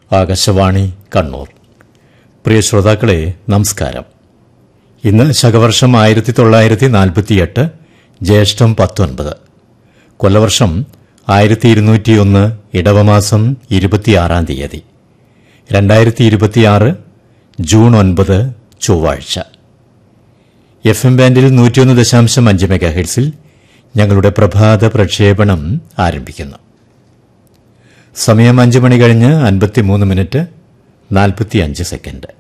ആകാശവാണി കണ്ണൂർ പ്രിയ ശ്രോതാക്കളെ നമസ്കാരം ഇന്ന് ശകവർഷം ആയിരത്തി തൊള്ളായിരത്തി നാൽപ്പത്തിയെട്ട് ജ്യേഷ്ഠം പത്തൊൻപത് കൊല്ലവർഷം ആയിരത്തി ഇരുന്നൂറ്റിയൊന്ന് ഇടവമാസം ഇരുപത്തിയാറാം തീയതി രണ്ടായിരത്തി ഇരുപത്തിയാറ് ജൂൺ ഒൻപത് ചൊവ്വാഴ്ച എഫ് എം ബാൻഡിൽ നൂറ്റിയൊന്ന് ദശാംശം അഞ്ച് മെഗാ ഹെഡ്സിൽ ഞങ്ങളുടെ പ്രഭാത പ്രക്ഷേപണം ആരംഭിക്കുന്നു സമയം അഞ്ച് മണി കഴിഞ്ഞ് അൻപത്തിമൂന്ന് മിനിറ്റ് നാൽപ്പത്തിയഞ്ച് സെക്കൻഡ്